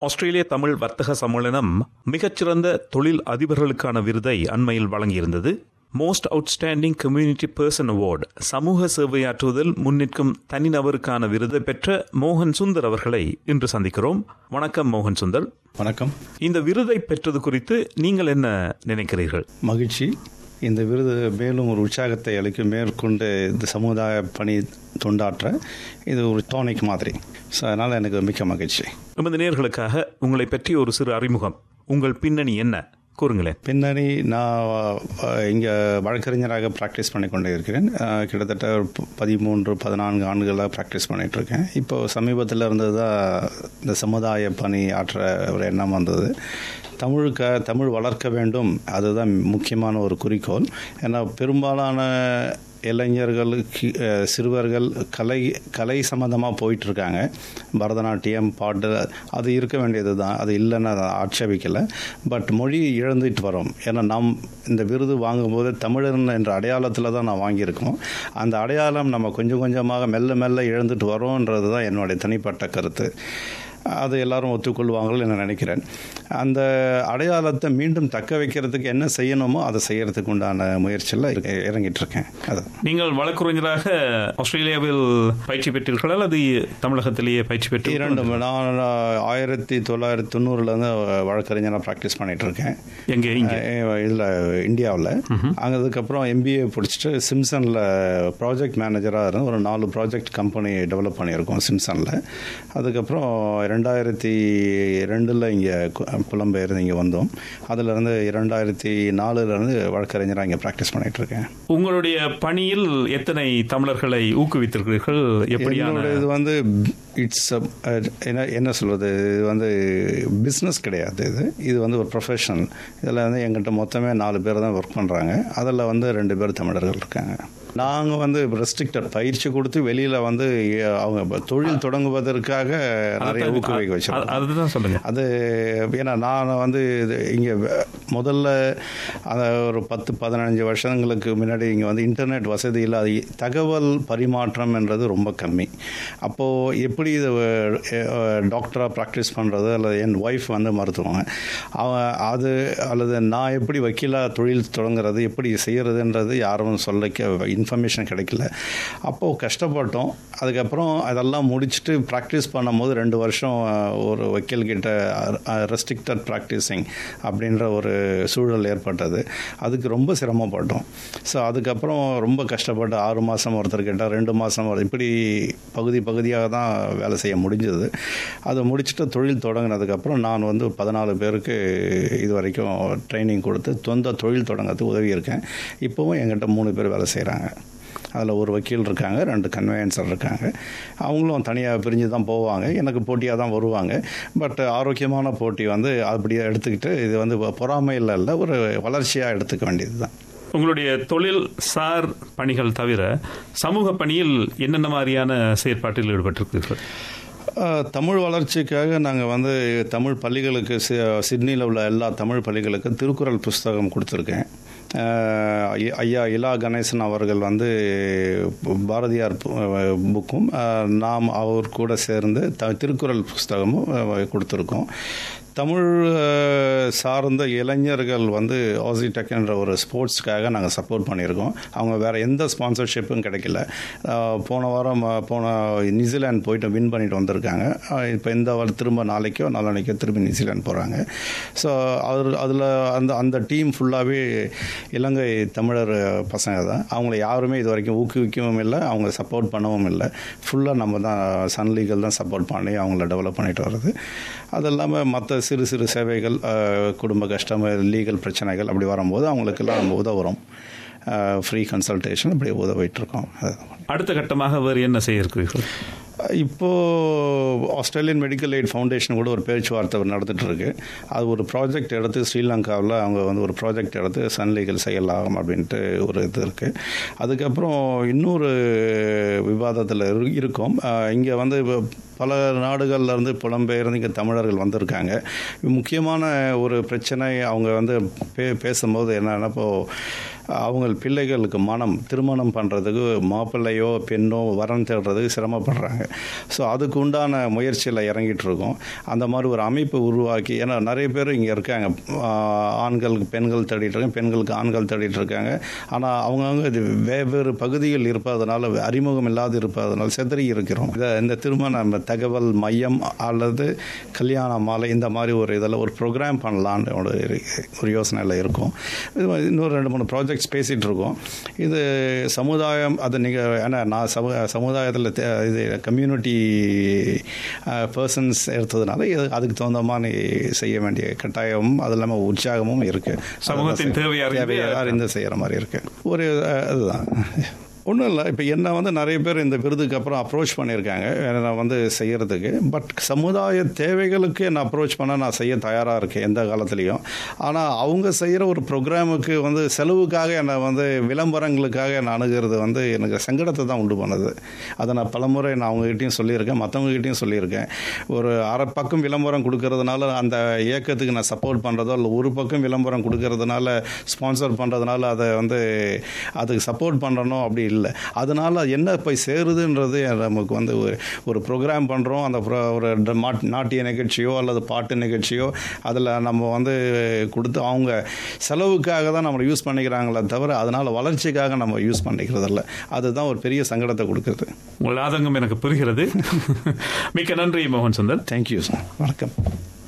ஆஸ்திரேலிய தமிழ் வர்த்தக சம்மேளனம் மிகச்சிறந்த தொழில் அதிபர்களுக்கான விருதை அண்மையில் வழங்கியிருந்தது most outstanding community person award சமூக சேவையாற்றுவதில் முன்னிற்கும் தனிநபருக்கான விருதை பெற்ற மோகன் சுந்தர் அவர்களை இன்று சந்திக்கிறோம் வணக்கம் மோகன் சுந்தர் வணக்கம் இந்த விருதை பெற்றது குறித்து நீங்கள் என்ன நினைக்கிறீர்கள் மகிழ்ச்சி இந்த விருது மேலும் ஒரு உற்சாகத்தை அளிக்கும் மேற்கொண்டு இந்த சமுதாய பணி தொண்டாற்ற இது ஒரு டானிக் மாதிரி ஸோ அதனால் எனக்கு மிக்க மகிழ்ச்சி எமது நேர்களுக்காக உங்களை பற்றி ஒரு சிறு அறிமுகம் உங்கள் பின்னணி என்ன கூறுங்களேன் பின்னணி நான் இங்கே வழக்கறிஞராக ப்ராக்டிஸ் பண்ணி கொண்டே இருக்கிறேன் அஹ், கிட்டத்தட்ட ஒரு ப- பதிமூன்று பதினான்கு ஆண்டுகளாக ப்ராக்டிஸ் பண்ணிட்டு இருக்கேன் இப்போ சமீபத்தில் இருந்தது தான் இந்த சமுதாய பணி ஆற்ற ஒரு எண்ணம் வந்தது தமிழுக்க தமிழ் வளர்க்க வேண்டும் அதுதான் முக்கியமான ஒரு குறிக்கோள் ஏன்னா பெரும்பாலான இளைஞர்களுக்கு அஹ், சிறுவர்கள் கலை கலை சம்மந்தமாக போயிட்டுருக்காங்க பரதநாட்டியம் பாட்டு அது இருக்க வேண்டியது தான் அது இல்லைன்னு அதை ஆட்சேபிக்கலை பட் மொழி இழந்துட்டு வரோம் ஏன்னா நாம் இந்த விருது வாங்கும்போது தமிழன் என்ற அடையாளத்தில் தான் நான் வாங்கியிருக்கோம் அந்த அடையாளம் நம்ம கொஞ்சம் கொஞ்சமாக மெல்ல மெல்ல இழந்துட்டு வரோன்றது தான் என்னுடைய தனிப்பட்ட கருத்து அது எல்லாரும் ஒத்துக்கொள்வாங்கன்னு நான் நினைக்கிறேன் அந்த அடையாளத்தை மீண்டும் தக்க வைக்கிறதுக்கு என்ன செய்யணுமோ அதை செய்யறதுக்கு உண்டான முயற்சியில் இருக்க- இறங்கிட்டு இருக்கேன் அது நீங்கள் வழக்குரைஞராக ஆஸ்திரேலியாவில் பயிற்சி பெற்றீர்களா அல்லது தமிழகத்திலேயே பயிற்சி பெற்று இரண்டு நான் ஆயிரத்தி தொள்ளாயிரத்தி தொண்ணூறுலேருந்து வழக்கறிஞராக ப்ராக்டிஸ் பண்ணிட்டு இருக்கேன் எங்கே இங்கே இதில் இந்தியாவில் அங்கே அதுக்கப்புறம் எம்பிஏ பிடிச்சிட்டு சிம்சனில் ப்ராஜெக்ட் மேனேஜராக இருந்து ஒரு நாலு ப்ராஜெக்ட் கம்பெனி டெவலப் பண்ணியிருக்கோம் சிம்சனில் அதுக்கப்புறம் ரெண்டாயிரத்தி ரெண்டில் இங்கே புலம்பெயர்ந்து இங்கே வந்தோம் அதிலிருந்து இரண்டாயிரத்தி நாலுலேருந்து வழக்கறிஞராக இங்கே ப்ராக்டிஸ் பண்ணிட்டு இருக்கேன் உங்களுடைய பணியில் எத்தனை தமிழர்களை ஊக்குவித்திருக்கிறீர்கள் எப்படியான என்னோட இது வந்து இட்ஸ் என்ன என்ன சொல்வது இது வந்து பிஸ்னஸ் கிடையாது இது இது வந்து ஒரு ப்ரொஃபஷனல் இதில் வந்து எங்கிட்ட மொத்தமே நாலு பேர் தான் ஒர்க் பண்ணுறாங்க அதில் வந்து ரெண்டு பேர் தமிழர்கள் இருக்காங்க நாங்கள் வந்து ரெஸ்ட்ரிக்டட் பயிற்சி கொடுத்து வெளியில் வந்து எ- அவங்க தொழில் தொடங்குவதற்காக நிறைய ஊக்குவிக்க வச்சிருக்கோம் அது- அதுதான் சொல்லுங்க அது ஏன்னா நான் வந்து இது இங்கே முதல்ல அந்த ஒரு பத்து பதினஞ்சு வருஷங்களுக்கு முன்னாடி இங்கே வந்து இன்டர்நெட் வசதி இல்லாத தகவல் பரிமாற்றம் என்றது ரொம்ப கம்மி அப்போது எப்படி இது டாக்டராக ப்ராக்டிஸ் பண்ணுறது அல்லது என் ஒய்ஃப் வந்து மருத்துவங்க அவன் அது அல்லது நான் எப்படி வக்கீலாக தொழில் தொடங்குறது எப்படி செய்கிறதுன்றது யாரும் சொல்லிக்க இன்ஃபர்மேஷன் கிடைக்கல அப்போது கஷ்டப்பட்டோம் அதுக்கப்புறம் அதெல்லாம் முடிச்சுட்டு ப்ராக்டிஸ் பண்ணும்போது ரெண்டு வருஷம் அஹ், ஒரு வக்கீல் கிட்ட ரெஸ்ட்ரிக்டட் ப்ராக்டிஸிங் அப்படின்ற ஒரு சூழல் ஏற்பட்டது அதுக்கு ரொம்ப சிரமப்பட்டோம் ஸோ அதுக்கப்புறம் ரொம்ப கஷ்டப்பட்டு ஆறு மாதம் ஒருத்தர் கேட்டால் ரெண்டு மாதம் ஒரு இப்படி பகுதி பகுதியாக தான் வேலை செய்ய முடிஞ்சது அதை முடிச்சுட்டு தொழில் தொடங்கினதுக்கப்புறம் நான் வந்து ஒரு பதினாலு பேருக்கு இது வரைக்கும் ட்ரைனிங் கொடுத்து சொந்த தொழில் தொடங்கிறதுக்கு உதவி இருக்கேன் இப்போவும் எங்கிட்ட மூணு பேர் வேலை செய்கிறாங்க அதில் ஒரு வக்கீல் இருக்காங்க ரெண்டு கன்வேயன்சர் இருக்காங்க அவங்களும் தனியாக பிரிஞ்சு தான் போவாங்க எனக்கு போட்டியாக தான் வருவாங்க பட் ஆரோக்கியமான போட்டி வந்து அப்படியே எடுத்துக்கிட்டு இது வந்து பொறாமையில் இல்லை ஒரு வளர்ச்சியாக எடுத்துக்க வேண்டியது தான் உங்களுடைய தொழில் சார் பணிகள் தவிர சமூக பணியில் என்னென்ன மாதிரியான செயற்பாட்டில் ஈடுபட்டிருக்கிறீர்கள் அஹ், தமிழ் வளர்ச்சிக்காக நாங்கள் வந்து தமிழ் பள்ளிகளுக்கு சி- சிட்னியில் உள்ள எல்லா தமிழ் பள்ளிகளுக்கும் திருக்குறள் புஸ்தகம் கொடுத்துருக்கேன் அஹ், ஐ- ஐயா இலா கணேசன் அவர்கள் வந்து பாரதியார் பு- புக்கும் அஹ், நாம் அவர் கூட சேர்ந்து த திருக்குறள் புஸ்தகமும் அஹ், கொடுத்துருக்கோம் தமிழ் அஹ், சார்ந்த இளைஞர்கள் வந்து ஆசிடெக் என்ற ஒரு ஸ்போர்ட்ஸ்க்காக நாங்கள் சப்போர்ட் பண்ணியிருக்கோம் அவங்க வேறு எந்த ஸ்பான்சர்ஷிப்பும் கிடைக்கல அஹ், போன வாரம் அஹ், போன நியூசிலாந்து போயிட்டு வின் பண்ணிட்டு வந்திருக்காங்க இப்போ இந்த வாரம் திரும்ப நாளைக்கோ நாளானைக்கோ திரும்பி நியூசிலாந்து போகிறாங்க ஸோ அது அதில் அந்த அந்த டீம் ஃபுல்லாகவே இலங்கை தமிழர் பசங்க தான் அவங்கள யாருமே இது வரைக்கும் ஊக்குவிக்கவும் இல்லை அவங்க சப்போர்ட் பண்ணவும் இல்லை ஃபுல்லாக நம்ம தான் சன் லீகல் தான் சப்போர்ட் பண்ணி அவங்கள டெவலப் பண்ணிட்டு வர்றது அது இல்லாமல் மற்ற சிறு சிறு சேவைகள் அஹ், குடும்ப கஷ்டம் லீகல் பிரச்சனைகள் அப்படி வரும்போது அவங்களுக்கெல்லாம் நம்ம உதவுறோம் ஃப்ரீ கன்சல்டேஷன் அப்படி உதவிட்டுருக்கோம் அதுதான் அடுத்த கட்டமாக வேறு என்ன செய்ய இருக்கிறீர்கள் இப்போ ஆஸ்திரேலியன் மெடிக்கல் எய்ட் ஃபவுண்டேஷன் கூட ஒரு பேச்சுவார்த்தை நடந்துட்டு இருக்கு அது ஒரு ப்ராஜெக்ட் எடுத்து ஸ்ரீலங்காவில் அவங்க வந்து ஒரு ப்ராஜெக்ட் எடுத்து சன்லீகல் செய்யலாம் அப்படின்ட்டு ஒரு இது இருக்கு அதுக்கப்புறம் இன்னொரு விவாதத்தில் இரு- இருக்கோம் இங்கே வந்து இப்போ பல நாடுகள்ல இருந்து புலம்பெயர்ந்து இங்கே தமிழர்கள் வந்திருக்காங்க முக்கியமான ஒரு பிரச்சனை அவங்க வந்து பே பேசும்போது என்னன்னா இப்போ அவங்க பிள்ளைகளுக்கு மனம் திருமணம் பண்ணுறதுக்கு மாப்பிள்ளையோ பெண்ணோ வரம் தேடுறதுக்கு சிரமப்படுறாங்க ஸோ அதுக்கு உண்டான முயற்சியில் இறங்கிட்டு இருக்கோம் அந்த மாதிரி ஒரு அமைப்பு உருவாக்கி ஏன்னா நிறைய பேர் இங்கே இருக்காங்க ஆஹ் ஆண்களுக்கு பெண்கள் தேடிட்டு இருக்காங்க பெண்களுக்கு ஆண்கள் தேடிட்டு இருக்காங்க ஆனால் அவங்கவுங்க இது வெவ்வேறு பகுதியில் இருப்பதனால அறிமுகம் இல்லாது இருப்பதனால செதறி இருக்கிறோம் இதை இந்த திருமண நம்ம தகவல் மையம் அல்லது கல்யாண மாலை இந்த மாதிரி ஒரு இதில் ஒரு ப்ரோக்ராம் பண்ணலான்னு ஒரு ஒரு யோசனையில் இருக்கும் இது மாதிரி இன்னொரு ரெண்டு மூணு ப்ராஜெக்ட்ஸ் பேசிகிட்டு இருக்கோம் இது சமுதாயம் அது நீங்கள் ஏன்னா நான் சமு சமுதாயத்தில் தே- இது கம்யூனிட்டி பர்சன்ஸ் எடுத்ததுனால இது அதுக்கு தகுந்த மாதிரி செய்ய வேண்டிய கட்டாயமும் அது இல்லாமல் உற்சாகமும் இருக்குது சமூகத்தின் தேவை அறிந்து தேவையை அறிந்து செய்கிற மாதிரி இருக்கு ஒரு அஹ், அதுதான் ஒன்றும் இல்லை இப்போ என்ன வந்து நிறைய பேர் இந்த விருதுக்கு அப்புறம் அப்ரோச் பண்ணியிருக்காங்க நான் வந்து செய்யறதுக்கு பட் சமுதாய தேவைகளுக்கு என்ன அப்ரோச் பண்ண நான் செய்ய தயாராக இருக்கேன் எந்த காலத்துலேயும் ஆனால் அவங்க செய்கிற ஒரு ப்ரோக்ராமுக்கு வந்து செலவுக்காக என்னை வந்து விளம்பரங்களுக்காக என்ன அணுகிறது வந்து எனக்கு சங்கடத்தை தான் உண்டு பண்ணுது அதை நான் பலமுறை நான் அவங்ககிட்டயும் சொல்லியிருக்கேன் மற்றவங்ககிட்டயும் சொல்லியிருக்கேன் ஒரு அரை பக்கம் விளம்பரம் கொடுக்கறதுனால அந்த இயக்கத்துக்கு நான் சப்போர்ட் பண்ணுறதோ இல்லை ஒரு பக்கம் விளம்பரம் கொடுக்கறதுனால ஸ்பான்சர் பண்ணுறதுனால அதை வந்து அதுக்கு சப்போர்ட் பண்ணணும் அப்படி இல்லை அதனால என்ன போய் சேருதுன்றது நமக்கு வந்து ஒரு ஒரு ப்ரோக்ராம் பண்ணுறோம் அந்த pro- ஒரு ட- மாட்- நாட்டிய நிகழ்ச்சியோ அல்லது பாட்டு நிகழ்ச்சியோ அதில் நம்ம வந்து கொடுத்து அவங்க செலவுக்காக தான் நம்ம யூஸ் பண்ணிக்கிறாங்களே தவிர அதனால் வளர்ச்சிக்காக நம்ம யூஸ் பண்ணிக்கிறதில்ல அதுதான் ஒரு பெரிய சங்கடத்தை கொடுக்குறது உங்கள் ஆதங்கம் எனக்கு புரிகிறது மிக்க நன்றி மோகன் சுந்தர் தேங்க்யூ சார் வணக்கம்